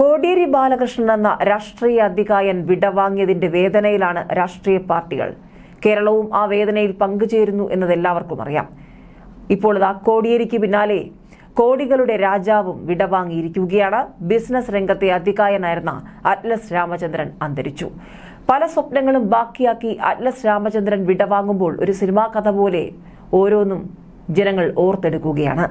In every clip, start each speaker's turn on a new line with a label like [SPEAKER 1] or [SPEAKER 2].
[SPEAKER 1] കോടിയേരി ബാലകൃഷ്ണൻ എന്ന രാഷ്ട്രീയ അധികായൻ വിടവാങ്ങിയതിന്റെ വേദനയിലാണ് രാഷ്ട്രീയ പാർട്ടികൾ കേരളവും ആ വേദനയിൽ പങ്കുചേരുന്നു എന്നത് എല്ലാവർക്കും അറിയാം ഇപ്പോൾ ഇതാ കോടിയേരിക്ക് പിന്നാലെ കോടികളുടെ രാജാവും വിടവാങ്ങിയിരിക്കുകയാണ് ബിസിനസ് രംഗത്തെ അധികായനായിരുന്ന അറ്റ്ലസ് രാമചന്ദ്രൻ അന്തരിച്ചു പല സ്വപ്നങ്ങളും ബാക്കിയാക്കി അറ്റ്ലസ് രാമചന്ദ്രൻ വിടവാങ്ങുമ്പോൾ ഒരു സിനിമാ കഥ പോലെ ഓരോന്നും ജനങ്ങൾ ഓർത്തെടുക്കുകയാണ്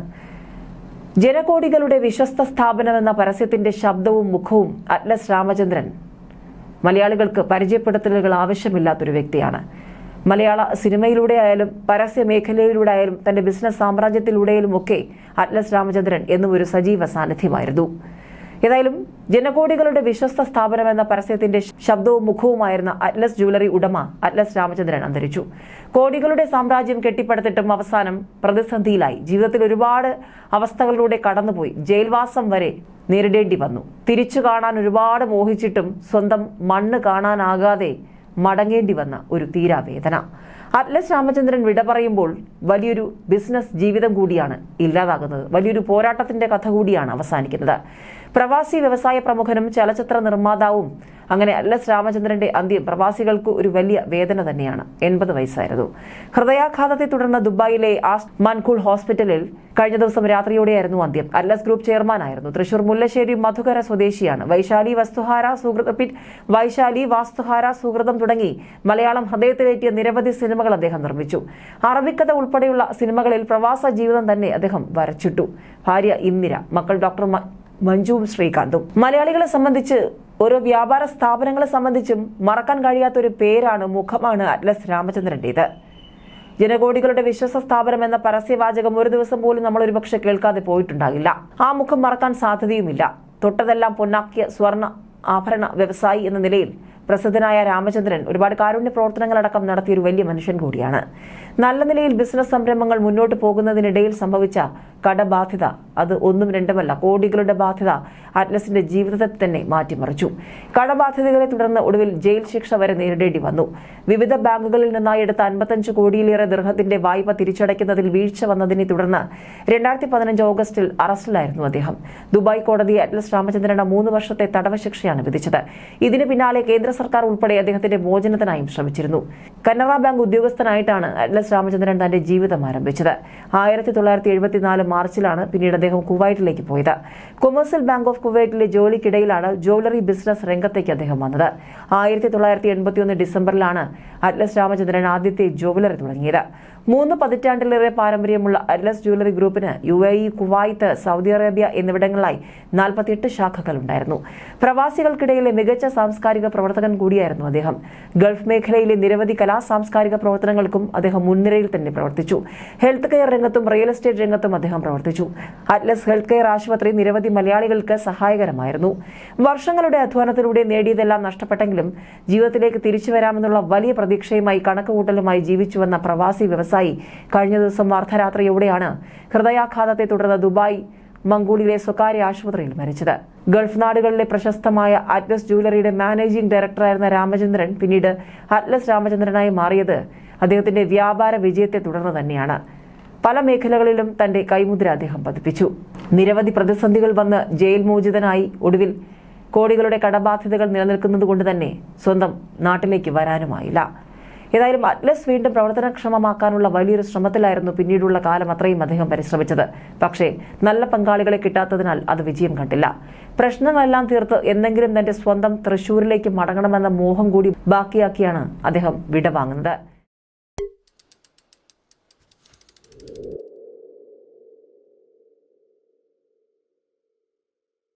[SPEAKER 1] ജനകോടികളുടെ വിശ്വസ്ത സ്ഥാപനമെന്ന പരസ്യത്തിന്റെ ശബ്ദവും മുഖവും അറ്റ്ലസ് രാമചന്ദ്രൻ മലയാളികൾക്ക് പരിചയപ്പെടുത്തലുകൾ ആവശ്യമില്ലാത്തൊരു വ്യക്തിയാണ് മലയാള സിനിമയിലൂടെ ആയാലും പരസ്യ മേഖലയിലൂടെ ആയാലും തന്റെ ബിസിനസ് സാമ്രാജ്യത്തിലൂടെയും ഒക്കെ അറ്റ്ലസ് രാമചന്ദ്രൻ എന്നും ഒരു സജീവ സാന്നിധ്യമായിരുന്നു ഏതായാലും ജനകോടികളുടെ വിശ്വസ്ത സ്ഥാപനം എന്ന പരസ്യത്തിന്റെ ശബ്ദവും മുഖവുമായിരുന്ന അറ്റ്ലസ് ജ്വല്ലറി ഉടമ അറ്റ്ലസ് രാമചന്ദ്രൻ അന്തരിച്ചു കോടികളുടെ സാമ്രാജ്യം കെട്ടിപ്പടുത്തിട്ടും അവസാനം പ്രതിസന്ധിയിലായി ജീവിതത്തിൽ ഒരുപാട് അവസ്ഥകളിലൂടെ കടന്നുപോയി ജയിൽവാസം വരെ നേരിടേണ്ടി വന്നു തിരിച്ചു കാണാൻ ഒരുപാട് മോഹിച്ചിട്ടും സ്വന്തം മണ്ണ് കാണാനാകാതെ മടങ്ങേണ്ടി വന്ന ഒരു തീരാവേദന അറ്റ്ലസ് രാമചന്ദ്രൻ വിട പറയുമ്പോൾ വലിയൊരു ബിസിനസ് ജീവിതം കൂടിയാണ് ഇല്ലാതാകുന്നത് വലിയൊരു പോരാട്ടത്തിന്റെ കഥ കൂടിയാണ് അവസാനിക്കുന്നത് പ്രവാസി വ്യവസായ പ്രമുഖനും ചലച്ചിത്ര നിർമ്മാതാവും അങ്ങനെ അറ്റ്ലസ് രാമചന്ദ്രന്റെ അന്ത്യം പ്രവാസികൾക്ക് ഒരു വലിയ വേദന തന്നെയാണ് എൺപത് വയസ്സായിരുന്നു ഹൃദയാഘാതത്തെ തുടർന്ന് ദുബായിലെ ആസ്റ്റ് മൻകൂൾ ഹോസ്പിറ്റലിൽ കഴിഞ്ഞ ദിവസം രാത്രിയോടെയായിരുന്നു അന്ത്യം അറ്റ്ലസ് ഗ്രൂപ്പ് ചെയർമാനായിരുന്നു തൃശൂർ മുല്ലശ്ശേരി മധുകര സ്വദേശിയാണ് വൈശാലി വസ്തുഹാര സുഹൃത് പിറ്റ് വൈശാലി വാസ്തുഹാര സുഹൃതം തുടങ്ങി മലയാളം ഹൃദയത്തിലേറ്റിയ നിരവധി സിനിമകൾ അദ്ദേഹം നിർമ്മിച്ചു അറബിക്കഥ ഉൾപ്പെടെയുള്ള സിനിമകളിൽ പ്രവാസ ജീവിതം തന്നെ അദ്ദേഹം വരച്ചിട്ടു ഭാര്യ ഇന്ദിര മക്കൾ ഡോക്ടർ മ- മഞ്ജുവും ശ്രീകാന്തും മലയാളികളെ സംബന്ധിച്ച് ഓരോ വ്യാപാര സ്ഥാപനങ്ങളെ സംബന്ധിച്ചും മറക്കാൻ കഴിയാത്ത ഒരു പേരാണ് മുഖമാണ് അറ്റ്ലസ് രാമചന്ദ്രന്റേത് ജനകോടികളുടെ വിശ്വസ സ്ഥാപനം എന്ന പരസ്യവാചകം ഒരു ദിവസം പോലും നമ്മൾ ഒരുപക്ഷെ കേൾക്കാതെ പോയിട്ടുണ്ടാകില്ല ആ മുഖം മറക്കാൻ സാധ്യതയുമില്ല തൊട്ടതെല്ലാം പൊന്നാക്കിയ സ്വർണ്ണ ആഭരണ വ്യവസായി എന്ന നിലയിൽ പ്രസിദ്ധനായ രാമചന്ദ്രൻ ഒരുപാട് കാരുണ്യ പ്രവർത്തനങ്ങളടക്കം നടത്തിയ ഒരു വലിയ മനുഷ്യൻ കൂടിയാണ് നല്ല നിലയിൽ ബിസിനസ് സംരംഭങ്ങൾ മുന്നോട്ട് പോകുന്നതിനിടയിൽ സംഭവിച്ച കടബാധ്യത അത് ഒന്നും രണ്ടുമല്ല കോടികളുടെ ബാധ്യത അറ്റ്ലസിന്റെ ജീവിതത്തെ തന്നെ മാറ്റിമറിച്ചു കടബാധ്യതകളെ തുടർന്ന് ഒടുവിൽ ജയിൽ ശിക്ഷ വരെ നേരിടേണ്ടി വന്നു വിവിധ ബാങ്കുകളിൽ നിന്നായി എടുത്ത അൻപത്തഞ്ച് കോടിയിലേറെ ദൃഹത്തിന്റെ വായ്പ തിരിച്ചടയ്ക്കുന്നതിൽ വീഴ്ച വന്നതിനെ തുടർന്ന് രണ്ടായിരത്തി പതിനഞ്ച് ഓഗസ്റ്റിൽ അറസ്റ്റിലായിരുന്നു അദ്ദേഹം ദുബായ് കോടതി അറ്റ്ലസ് രാമചന്ദ്രന് മൂന്ന് വർഷത്തെ തടവ് ശിക്ഷയാണ് വിധിച്ചത് ഇതിന് പിന്നാലെ കേന്ദ്ര സർക്കാർ ഉൾപ്പെടെ അദ്ദേഹത്തിന്റെ മോചനത്തിനായും ശ്രമിച്ചിരുന്നു കനറ ബാങ്ക് ഉദ്യോഗസ്ഥനായിട്ടാണ് അറ്റ്ലസ് രാമചന്ദ്രൻ തന്റെ ജീവിതം ആരംഭിച്ചത് ആയിരത്തി തൊള്ളായിരത്തി എഴുപത്തിനാല് മാർച്ചിലാണ് പിന്നീട് അദ്ദേഹം കുവൈറ്റിലേക്ക് പോയത് കൊമേഴ്സ്യൽ ബാങ്ക് ഓഫ് കുവൈറ്റിലെ ജോലിക്കിടയിലാണ് ജ്വല്ലറി ബിസിനസ് രംഗത്തേക്ക് അദ്ദേഹം വന്നത് ആയിരത്തി തൊള്ളായിരത്തി എൺപത്തിയൊന്ന് ഡിസംബറിലാണ് അറ്റ്ലസ് രാമചന്ദ്രൻ ആദ്യത്തെ ജ്വല്ലറി തുടങ്ങിയത് മൂന്ന് പതിറ്റാണ്ടിലേറെ പാരമ്പര്യമുള്ള അറ്റ്ലസ് ജ്വല്ലറി ഗ്രൂപ്പിന് U A E Kuwait Saudi Arabia എന്നിവിടങ്ങളിലായി നാൽപ്പത്തിയെട്ട് ശാഖകൾ ഉണ്ടായിരുന്നു പ്രവാസികൾക്കിടയിലെ മികച്ച സാംസ്കാരിക പ്രവർത്തകൻ കൂടിയായിരുന്നു അദ്ദേഹം ഗൾഫ് മേഖലയിലെ നിരവധി കലാ സാംസ്കാരിക പ്രവർത്തനങ്ങൾക്കും അദ്ദേഹം മുൻനിരയിൽ തന്നെ പ്രവർത്തിച്ചു ഹെൽത്ത് കെയർ രംഗത്തും റിയൽ എസ്റ്റേറ്റ് രംഗത്തും അദ്ദേഹം പ്രവർത്തിച്ചു അറ്റ്ലസ് ഹെൽത്ത് കെയർ ആശുപത്രി നിരവധി മലയാളികൾക്ക് സഹായകരമായിരുന്നു വർഷങ്ങളുടെ അധ്വാനത്തിലൂടെ നേടിയതെല്ലാം നഷ്ടപ്പെട്ടെങ്കിലും ജീവിതത്തിലേക്ക് തിരിച്ചു വരാമെന്നുള്ള വലിയ പ്രതീക്ഷയുമായി കണക്കുകൂട്ടലുമായി ജീവിച്ചുവന്ന പ്രവാസി വ്യവസായി കഴിഞ്ഞ ദിവസം അർദ്ധരാത്രിയോടെയാണ് ഹൃദയാഘാതത്തെ തുടർന്ന് ദുബായ് മംഗോളിയിലെ സ്വകാര്യ ആശുപത്രിയിൽ മരിച്ചത് ഗൾഫ് നാടുകളിലെ പ്രശസ്തമായ അറ്റ്ലസ് ജ്വല്ലറിയുടെ മാനേജിംഗ് ഡയറക്ടറായിരുന്ന രാമചന്ദ്രൻ പിന്നീട് അറ്റ്ലസ് രാമചന്ദ്രനായി മാറിയത് അദ്ദേഹത്തിന്റെ വ്യാപാര വിജയത്തെ തുടർന്ന് തന്നെയാണ് പല മേഖലകളിലും തന്റെ കൈമുദ്ര അദ്ദേഹം പതിപ്പിച്ചു നിരവധി പ്രതിസന്ധികൾ വന്ന് ജയിൽ മോചിതനായി ഒടുവിൽ കോടികളുടെ കടബാധ്യതകൾ നിലനിൽക്കുന്നത് കൊണ്ട് തന്നെ സ്വന്തം നാട്ടിലേക്ക് വരാനുമായില്ല ഏതായാലും അറ്റ്ലസ് വീണ്ടും പ്രവർത്തനക്ഷമമാക്കാനുള്ള വലിയൊരു ശ്രമത്തിലായിരുന്നു പിന്നീടുള്ള കാലം അത്രയും അദ്ദേഹം പരിശ്രമിച്ചത് പക്ഷേ നല്ല പങ്കാളികളെ കിട്ടാത്തതിനാൽ അത് വിജയം കണ്ടില്ല പ്രശ്നങ്ങളെല്ലാം തീർത്ത് എന്തെങ്കിലും തന്റെ സ്വന്തം തൃശൂരിലേക്ക് മടങ്ങണമെന്ന മോഹം കൂടി ബാക്കിയാക്കിയാണ് അദ്ദേഹം വിടവാങ്ങുന്നത്